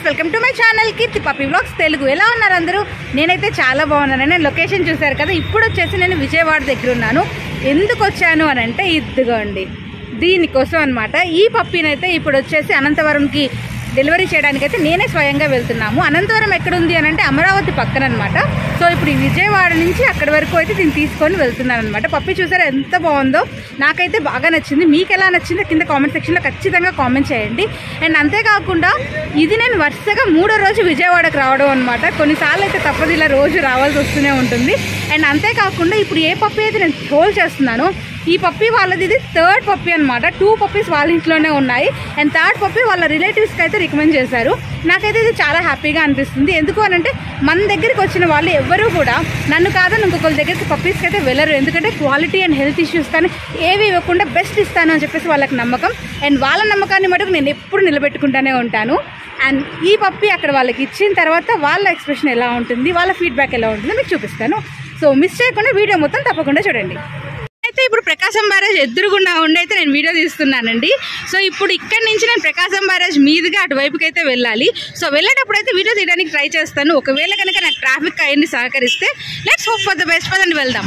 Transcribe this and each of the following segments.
viewers welcome to my channel Keerthi Pappi vlogs Telugu ఎలా ఉన్నారు అందరూ నేనైతే చాలా బాగున్నాను నేను లొకేషన్ చూశారు కదా ఇప్పుడు వచ్చేసి నేను విజయవాడ దగ్గర ఉన్నాను ఎందుకు వచ్చాను అని అంటే ఇదిగోండి దీనికోసం అనమాట ఈ పప్పినైతే ఇప్పుడు వచ్చేసి అనంతవరంకి డెలివరీ చేయడానికి అయితే నేనే స్వయంగా వెళ్తున్నాము అనంతవరం ఎక్కడ ఉంది అని అంటే అమరావతి పక్కన అనమాట సో ఇప్పుడు ఈ విజయవాడ నుంచి అక్కడి వరకు అయితే దీన్ని తీసుకొని వెళ్తున్నాను అనమాట పప్పి చూసారా ఎంత బాగుందో నాకైతే బాగా నచ్చింది మీకు ఎలా నచ్చిందో కింద కామెంట్ సెక్షన్లో ఖచ్చితంగా కామెంట్ చేయండి అండ్ అంతేకాకుండా ఇది నేను వరుసగా మూడో రోజు విజయవాడకు రావడం అనమాట కొన్నిసార్లు అయితే తప్పదు ఇలా రోజు రావాల్సి వస్తూనే ఉంటుంది అండ్ అంతేకాకుండా ఇప్పుడు ఏ పప్పి అయితే నేను హోల్ చేస్తున్నానో ఈ పప్పి వాళ్ళది ఇది థర్డ్ పప్పి అనమాట టూ పప్పీస్ వాళ్ళ ఇంట్లోనే ఉన్నాయి అండ్ థర్డ్ పప్పి వాళ్ళ రిలేటివ్స్కి అయితే రికమెండ్ చేశారు నాకైతే ఇది చాలా హ్యాపీగా అనిపిస్తుంది ఎందుకు అని అంటే మన దగ్గరికి వచ్చిన వాళ్ళు ఎవ్వరూ కూడా నన్ను కాదని ఇంకొకరి దగ్గరికి పప్పీస్కి అయితే వెళ్ళరు ఎందుకంటే క్వాలిటీ అండ్ హెల్త్ ఇష్యూస్ కానీ ఏవి ఇవ్వకుండా బెస్ట్ ఇస్తాను అని చెప్పేసి వాళ్ళకి నమ్మకం అండ్ వాళ్ళ నమ్మకాన్ని మటుకు నేను ఎప్పుడు నిలబెట్టుకుంటూనే ఉంటాను అండ్ ఈ పప్పి అక్కడ వాళ్ళకి ఇచ్చిన తర్వాత వాళ్ళ ఎక్స్ప్రెషన్ ఎలా ఉంటుంది వాళ్ళ ఫీడ్బ్యాక్ ఎలా ఉంటుందో మీకు చూపిస్తాను సో మిస్ చేయకుండా వీడియో మొత్తం తప్పకుండా చూడండి అయితే ఇప్పుడు ప్రకాశం బ్యారేజ్ ఎదురుగుండా ఉండి అయితే నేను వీడియో తీస్తున్నానండి సో ఇప్పుడు ఇక్కడి నుంచి నేను ప్రకాశం బ్యారేజ్ మీదుగా అటువైపుకి అయితే వెళ్ళాలి సో వెళ్ళేటప్పుడు అయితే వీడియో తీయడానికి ట్రై చేస్తాను ఒకవేళ కనుక నాకు ట్రాఫిక్ అయ్యింది సహకరిస్తే let's hope for the best పదండి వెళ్దాం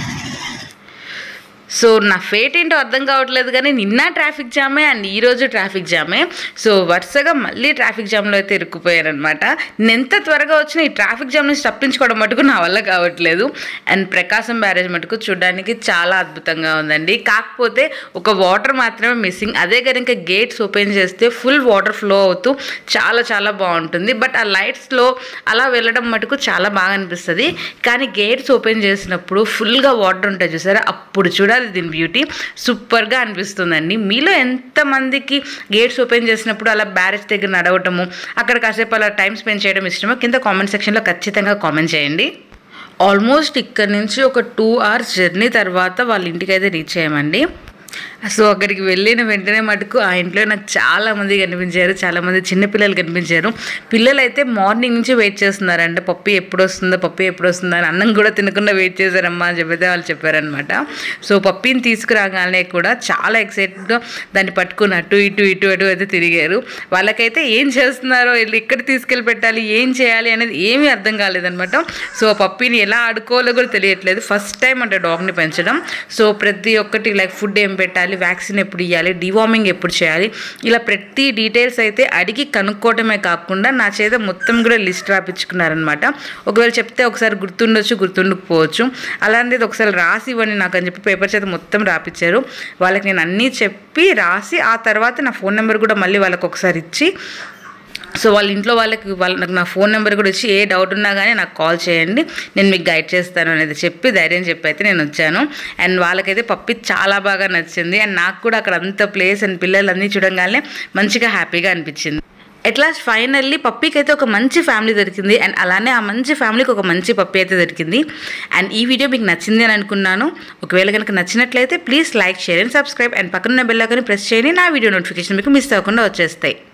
సో నా ఫేట్ ఏంటో అర్థం కావట్లేదు కానీ నిన్న ట్రాఫిక్ జామే అండ్ ఈరోజు ట్రాఫిక్ జామే సో వరుసగా మళ్ళీ ట్రాఫిక్ జామ్లో అయితే ఇరుక్కుపోయారనమాట నేను ఎంత త్వరగా వచ్చినా ఈ ట్రాఫిక్ జామ్ నుంచి తప్పించుకోవడం మటుకు నా వల్ల కావట్లేదు అండ్ ప్రకాశం బ్యారేజ్ మటుకు చూడడానికి చాలా అద్భుతంగా ఉందండి కాకపోతే ఒక వాటర్ మాత్రమే మిస్సింగ్ అదే కనుక గేట్స్ ఓపెన్ చేస్తే ఫుల్ వాటర్ ఫ్లో అవుతూ చాలా చాలా బాగుంటుంది బట్ ఆ లైట్స్లో అలా వెళ్ళడం మటుకు చాలా బాగా అనిపిస్తుంది కానీ గేట్స్ ఓపెన్ చేసినప్పుడు ఫుల్గా వాటర్ ఉంటాయి చూసారా అప్పుడు చూడాలి దీని బ్యూటీ సూపర్గా అనిపిస్తుందండి మీలో ఎంతమందికి గేట్స్ ఓపెన్ చేసినప్పుడు అలా బ్యారేజ్ దగ్గర నడవటము అక్కడ కాసేపు అలా టైం స్పెండ్ చేయడం ఇష్టమో కింద కామెంట్ సెక్షన్లో ఖచ్చితంగా కామెంట్ చేయండి ఆల్మోస్ట్ ఇక్కడ నుంచి ఒక టూ అవర్స్ జర్నీ తర్వాత వాళ్ళ ఇంటికి అయితే రీచ్ అయ్యామండి సో అక్కడికి వెళ్ళిన వెంటనే మటుకు ఆ ఇంట్లో నాకు చాలా మంది కనిపించారు చాలా మంది చిన్నపిల్లలు కనిపించారు పిల్లలు అయితే మార్నింగ్ నుంచి వెయిట్ చేస్తున్నారంట పప్పి ఎప్పుడు వస్తుందో పప్పి ఎప్పుడు వస్తుందో అని అన్నం కూడా తినకుండా వెయిట్ చేశారమ్మా అని చెప్పితే వాళ్ళు చెప్పారనమాట సో పప్పిని తీసుకురాగానే కూడా చాలా ఎక్సైటెడ్గా దాన్ని పట్టుకుని అటు ఇటు ఇటు అటు అయితే తిరిగారు వాళ్ళకైతే ఏం చేస్తున్నారో వీళ్ళు ఇక్కడ తీసుకెళ్ళి పెట్టాలి ఏం చేయాలి అనేది ఏమీ అర్థం కాలేదనమాట సో పప్పిని ఎలా ఆడుకోవాలో కూడా తెలియట్లేదు ఫస్ట్ టైం అంటే డాగ్ని పెంచడం సో ప్రతి ఒక్కటి లైక్ ఫుడ్ ఏం పెట్టాలి వ్యాక్సిన్ ఎప్పుడు ఇవ్వాలి డివార్మింగ్ ఎప్పుడు చేయాలి ఇలా ప్రతి డీటెయిల్స్ అయితే అడిగి కనుక్కోవటమే కాకుండా నా చేత మొత్తం కూడా లిస్ట్ రాపించుకున్నారనమాట ఒకవేళ చెప్తే ఒకసారి గుర్తుండొచ్చు గుర్తుండకపోవచ్చు అలాంటిది ఒకసారి రాసి ఇవ్వండి నాకు అని చెప్పి పేపర్ చేత మొత్తం రాపించారు వాళ్ళకి నేను అన్నీ చెప్పి రాసి ఆ తర్వాత నా ఫోన్ నెంబర్ కూడా మళ్ళీ వాళ్ళకి ఒకసారి ఇచ్చి సో వాళ్ళ ఇంట్లో వాళ్ళకి వాళ్ళ నాకు నా ఫోన్ నెంబర్ కూడా వచ్చి ఏ డౌట్ ఉన్నా కానీ నాకు కాల్ చేయండి నేను మీకు గైడ్ చేస్తాను అనేది చెప్పి ధైర్యం చెప్పి అయితే నేను వచ్చాను అండ్ వాళ్ళకైతే పప్పి చాలా బాగా నచ్చింది అండ్ నాకు కూడా అక్కడ అంత ప్లేస్ అండ్ పిల్లలన్నీ చూడంగానే మంచిగా హ్యాపీగా అనిపించింది ఎట్లాస్ట్ ఫైనల్లీ పప్పికి అయితే ఒక మంచి ఫ్యామిలీ దొరికింది అండ్ అలానే ఆ మంచి ఫ్యామిలీకి ఒక మంచి పప్పి అయితే దొరికింది అండ్ ఈ వీడియో మీకు నచ్చింది అని అనుకున్నాను ఒకవేళ కనుక నచ్చినట్లయితే please like share and subscribe and పక్కన బెల్ ఐకాన్ని ప్రెస్ చేయండి నా వీడియో నోటిఫికేషన్ మీకు మిస్ అవ్వకుండా వచ్చేస్తాయి